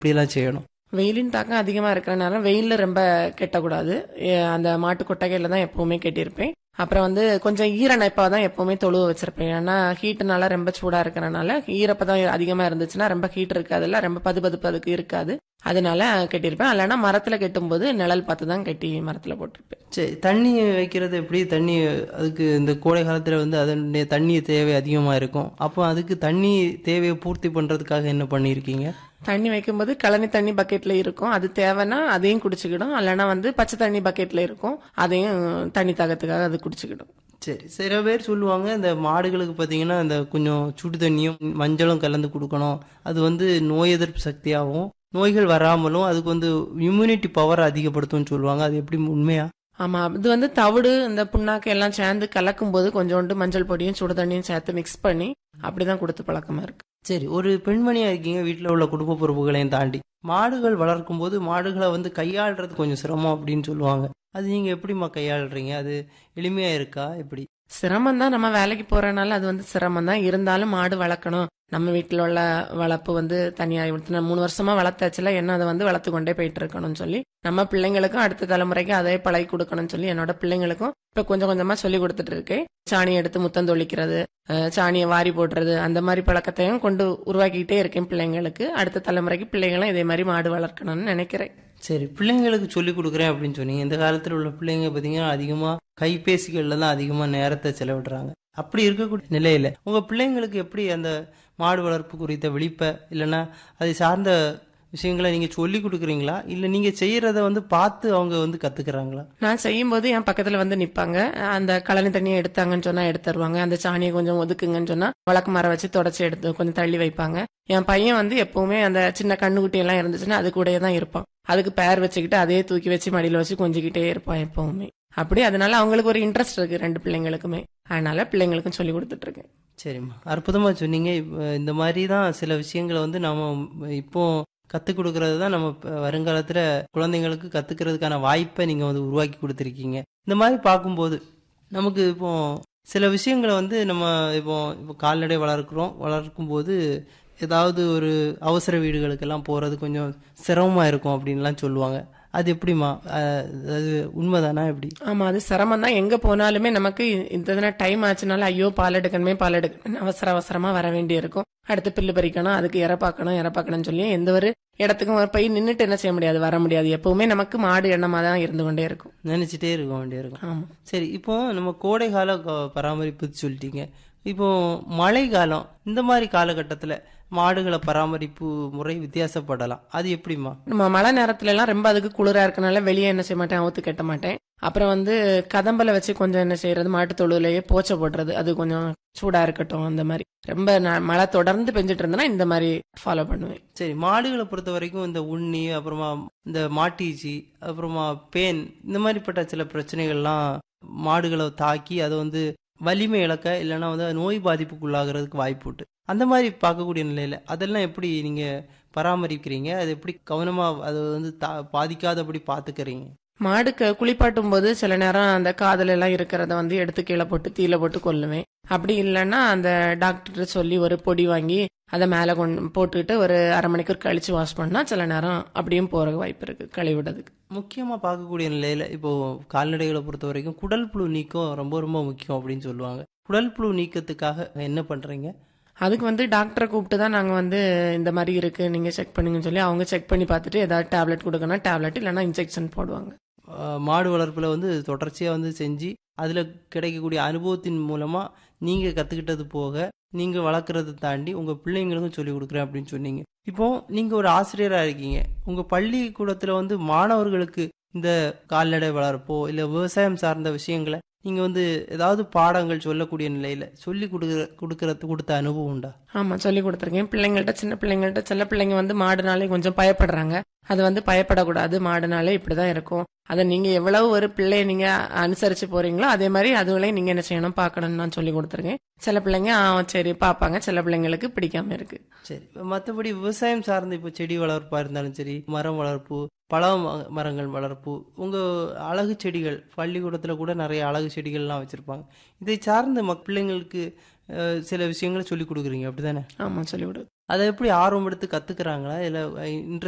இப்படியெல்லாம் செய்யணும் வெயிலின் தாக்கம் அதிகமா இருக்கிற நேரம் வெயில்ல ரொம்ப கெட்டக்கூடாது ஏ- அந்த மாட்டு கொட்டகையில தான் எப்பவுமே கெட்டியிருப்பேன் அப்புறம் வந்து கொஞ்சம் ஈரணைப்பா தான் எப்பவுமே தொழுவ வச்சிருப்பேன் ஏன்னா ஹீட்டுனால ரொம்ப சூடா இருக்கிறனால ஈரப்பதம் அதிகமா இருந்துச்சுன்னா ரொம்ப ஹீட் இருக்காதுல்ல ரொம்ப பது பதுப்பு அதுக்கு இருக்காது அதனால கட்டியிருப்பேன் இல்லைன்னா மரத்துல கட்டும்போது நிழல் பார்த்து தான் கட்டி மரத்துல போட்டிருப்பேன் சரி தண்ணி வைக்கிறது எப்படி தண்ணி அதுக்கு இந்த கோடை காலத்தில் வந்து அதனுடைய தண்ணி தேவை அதிகமாக இருக்கும் அப்போ அதுக்கு தண்ணி தேவையை பூர்த்தி பண்ணுறதுக்காக என்ன பண்ணியிருக்கீங்க தண்ணி வைக்கும்போது கழனி தண்ணி பக்கெட்ல இருக்கும் அது தேவைன்னா அதையும் குடிச்சுக்கிடும் இல்லைன்னா வந்து பச்சை தண்ணி பக்கெட்ல இருக்கும் அதையும் தண்ணி தாகத்துக்காக அது குடிச்சுக்கிடும் சரி சில பேர் சொல்லுவாங்க இந்த மாடுகளுக்கு பார்த்தீங்கன்னா இந்த கொஞ்சம் சுடு தண்ணியும் மஞ்சளும் கலந்து கொடுக்கணும் அது வந்து நோய் எதிர்ப்பு சக்தியாகவும் நோய்கள் வராமலும் அதுக்கு வந்து இம்யூனிட்டி பவர் அதிகப்படுத்தும்னு சொல்லுவாங்க அது எப்படி உண்மையா ஆமா இது வந்து தவிடு இந்த புண்ணாக்கு எல்லாம் சேர்ந்து கலக்கும் போது கொஞ்சோண்டு மஞ்சள் பொடியும் சுடு தண்ணியும் சேர்த்து மிக்ஸ் பண்ணி அப்படிதான் கொடுத்து பழக்கமா இருக்கு சரி ஒரு பெண்மணியா இருக்கீங்க வீட்டில் உள்ள குடும்ப பொறுப்புகளையும் தாண்டி மாடுகள் வளர்க்கும் போது மாடுகளை வந்து கையாளுறது கொஞ்சம் சிரமம் அப்படின்னு சொல்லுவாங்க அது நீங்க எப்படிம்மா கையாளுறீங்க அது எளிமையா இருக்கா எப்படி சிரமம் தான் நம்ம வேலைக்கு போறனால அது வந்து சிரமம் தான் இருந்தாலும் மாடு வளர்க்கணும் நம்ம வீட்டில் உள்ள வளர்ப்பு வந்து தனியா இவ்வளவு நான் மூணு வருஷமா வளர்த்தாச்சுல என்ன அதை வந்து வளர்த்து கொண்டே போயிட்டு இருக்கணும்னு சொல்லி நம்ம பிள்ளைங்களுக்கும் அடுத்த தலைமுறைக்கு அதே பழகி கொடுக்கணும்னு சொல்லி என்னோட பிள்ளைங்களுக்கும் இப்ப கொஞ்சம் கொஞ்சமா சொல்லி கொடுத்துட்டு இருக்கேன் சாணி எடுத்து முத்தம் தொளிக்கிறது அஹ், சாணியை வாரி போடுறது அந்த மாதிரி பழக்கத்தையும் கொண்டு உருவாக்கிட்டே இருக்கேன் பிள்ளைங்களுக்கு அடுத்த தலைமுறைக்கு பிள்ளைங்களும் இதே மாதிரி மாடு வளர்க்கணும்னு நினைக்கிறேன் சரி பிள்ளைங்களுக்கு சொல்லி கொடுக்குறேன் அப்படின்னு சொன்னீங்க இந்த காலத்தில் உள்ள பிள்ளைங்க பார்த்தீங்கன்னா அதிகமாக கைபேசிகளில் தான் அதிகமாக நேரத்தை செலவிடுறாங்க அப்படி இருக்கக்கூடிய நிலையில உங்க பிள்ளைங்களுக்கு எப்படி அந்த மாடு வளர்ப்பு குறித்த விழிப்பை இல்லைன்னா அதை சார்ந்த விஷயங்களை நீங்க சொல்லி கொடுக்குறீங்களா இல்லை நீங்க செய்யறத வந்து பார்த்து அவங்க வந்து கத்துக்கிறாங்களா நான் செய்யும்போது என் பக்கத்துல வந்து நிப்பாங்க அந்த கழனி தண்ணியை எடுத்தாங்கன்னு சொன்னா எடுத்துருவாங்க அந்த சாணியை கொஞ்சம் ஒதுக்குங்கன்னு சொன்னா வழக்கு மரம் வச்சு தொடச்சி எடுத்து கொஞ்சம் தள்ளி வைப்பாங்க என் பையன் வந்து எப்பவுமே அந்த சின்ன கண்ணுக்குட்டி எல்லாம் இருந்துச்சுன்னா அது கூடயே தான் இருப்பான் அதுக்கு பேர் வச்சுக்கிட்டு அதே தூக்கி வச்சு மடியில வச்சு கொஞ்சிக்கிட்டே இருப்பான் எப்பவுமே அப்படி அதனால அவங்களுக்கு ஒரு இன்ட்ரெஸ்ட் இருக்கு ரெண்டு பிள்ளைங்களுக்குமே அதனால பிள்ளைங்களுக்கும் சொல்லி கொடுத்துட்டு இருக்கேன் சரிம்மா அற்புதமா சொன்னீங்க இப்ப இந்த மாதிரி தான் சில விஷயங்களை வந்து நம்ம இப்போ கற்றுக் கொடுக்கறது தான் நம்ம இப்ப வருங்காலத்துல குழந்தைங்களுக்கு கத்துக்கிறதுக்கான வாய்ப்பை நீங்க வந்து உருவாக்கி கொடுத்துருக்கீங்க இந்த மாதிரி பார்க்கும்போது நமக்கு இப்போ சில விஷயங்களை வந்து நம்ம இப்போ இப்போ கால்நடை வளர்க்குறோம் வளர்க்கும் போது ஏதாவது ஒரு அவசர வீடுகளுக்கெல்லாம் போறது கொஞ்சம் சிரமமா இருக்கும் அப்படின்லாம் சொல்லுவாங்க அது எப்படிம்மா அஹ், அது உண்மைதானா எப்படி ஆமா அது சிரமம் தான் எங்க போனாலுமே நமக்கு இந்த டைம் ஆச்சுனால ஐயோ பால் எடுக்கணுமே பால் எடுக்கணும் அவசர அவசரமா வர வேண்டி இருக்கும் அடுத்து பில்லு பறிக்கணும் அதுக்கு இற பார்க்கணும் இற பார்க்கணும்னு சொல்லி எந்த ஒரு இடத்துக்கும் ஒரு போய் நின்னுட்டு என்ன செய்ய முடியாது வர முடியாது எப்பவுமே நமக்கு மாடு எண்ணமா தான் இருந்து கொண்டே இருக்கும் நினைச்சிட்டே இருக்க வேண்டியிருக்கும் ஆமா சரி இப்போ நம்ம கோடை கால க- பராமரிப்பு சொல்லிட்டீங்க இப்போ மழை காலம் இந்த மாதிரி காலகட்டத்தில் மாடுகளை பராமரிப்பு முறை வித்தியாசப்படலாம் அது எப்படிம்மா நம்ம மழை நேரத்துல எல்லாம் ரொம்ப அதுக்கு குளிரா இருக்கனால வெளியே என்ன செய்ய மாட்டேன் அவுத்து கட்ட மாட்டேன் அப்புறம் வந்து கதம்பல வச்சு கொஞ்சம் என்ன செய்யறது மாட்டு தொழுவிலேயே போச்சை போடுறது அது கொஞ்சம் சூடா இருக்கட்டும் அந்த மாதிரி ரொம்ப ந- மழை தொடர்ந்து பெஞ்சிட்டு இருந்தனா இந்த மாதிரி ஃபாலோ பண்ணுவேன் சரி மாடுகளை பொறுத்த வரைக்கும் இந்த உண்ணி அப்புறமா இந்த மாட்டீச்சி அப்புறமா பேன் இந்த மாதிரிப்பட்ட சில பிரச்சனைகள்லாம் மாடுகளை தாக்கி அதை வந்து வலிமை இழக்க இல்லைன்னா வந்து நோய் பாதிப்புக்குள்ளாகிறதுக்கு வாய்ப்பு உண்டு அந்த மாதிரி பார்க்கக்கூடிய நிலையில அதெல்லாம் எப்படி நீங்க பராமரிக்கிறீங்க அது எப்படி கவனமா அதை வந்து தா பாதிக்காதபடி பார்த்துக்கிறீங்க மாடுக்கு குளிப்பாட்டும் போது சில நேரம் அந்த காதுல எல்லாம் இருக்கிறத வந்து எடுத்து கீழே போட்டு தீல போட்டு கொல்லுவேன் அப்படி இல்லைன்னா அந்த டாக்டர் சொல்லி ஒரு பொடி வாங்கி அதை மேலே கொண்டு போட்டுக்கிட்டு ஒரு அரை மணிக்கூர் கழிச்சு வாஷ் பண்ணா சில நேரம் அப்படியும் போற வாய்ப்பு இருக்கு கழுவிடுறதுக்கு முக்கியமா பார்க்கக்கூடிய நிலையில இப்போ கால்நடைகளை பொறுத்த வரைக்கும் குடல் புழு நீக்கம் ரொம்ப ரொம்ப முக்கியம் அப்படின்னு சொல்லுவாங்க குடல் புழு நீக்கத்துக்காக என்ன பண்றீங்க அதுக்கு வந்து டாக்டரை கூப்பிட்டு தான் நாங்கள் வந்து இந்த மாதிரி இருக்கு நீங்க செக் பண்ணுங்கன்னு சொல்லி அவங்க செக் பண்ணி பார்த்துட்டு ஏதாவது டேப்லெட் கொடுக்கணும் டேப்லெட் இல்லைன்னா இன்ஜெக்ஷன் போடுவாங்க ஆஹ் மாடு வளர்ப்புல வந்து தொடர்ச்சியா வந்து செஞ்சு அதுல கிடைக்கக்கூடிய அனுபவத்தின் மூலமா நீங்க கத்துக்கிட்டது போக நீங்க வளர்க்கறதை தாண்டி உங்க பிள்ளைங்களுக்கும் சொல்லி கொடுக்குறேன் அப்படின்னு சொன்னீங்க இப்போ நீங்க ஒரு ஆசிரியரா இருக்கீங்க உங்க பள்ளிக்கூடத்துல வந்து மாணவர்களுக்கு இந்த கால்நடை வளர்ப்போ இல்ல விவசாயம் சார்ந்த விஷயங்களை நீங்க வந்து ஏதாவது பாடங்கள் சொல்லக்கூடிய நிலையில சொல்லி கொடுக்குற கொடுக்கறது கொடுத்த அனுபவம் உண்டா ஆமா சொல்லி கொடுத்துருக்கேன் பிள்ளைங்கள்ட்ட சின்ன பிள்ளைங்கள்ட்ட சில பிள்ளைங்க வந்து மாடுனாலே கொஞ்சம் பயப்படுறாங்க அது வந்து பயப்படக்கூடாது மாடுனாலே இப்படிதான் இருக்கும் அதை நீங்க எவ்வளவு ஒரு பிள்ளைய நீங்க அனுசரிச்சு போறீங்களோ அதே மாதிரி அதுவளையும் நீங்க என்ன செய்யணும் பார்க்கணும்னு நான் சொல்லி கொடுத்துருக்கேன் சில பிள்ளைங்க ஆ சரி பார்ப்பாங்க சில பிள்ளைங்களுக்கு பிடிக்காம இருக்கு சரி மற்றபடி விவசாயம் சார்ந்த இப்போ செடி வளர்ப்பா இருந்தாலும் சரி மரம் வளர்ப்பு பழ ம- மரங்கள் வளர்ப்பு உங்க அழகு செடிகள் பள்ளிக்கூடத்துல கூட நிறைய அழகு செடிகள்லாம் வச்சிருப்பாங்க இதை சார்ந்த மக் பிள்ளைங்களுக்கு அஹ், சில விஷயங்களை சொல்லி கொடுக்குறீங்க அப்படிதானே ஆமா சொல்லி கொடு அதை எப்படி ஆர்வம் எடுத்து கத்துக்கிறாங்களா இல்ல இன்ட்ரெஸ்ட்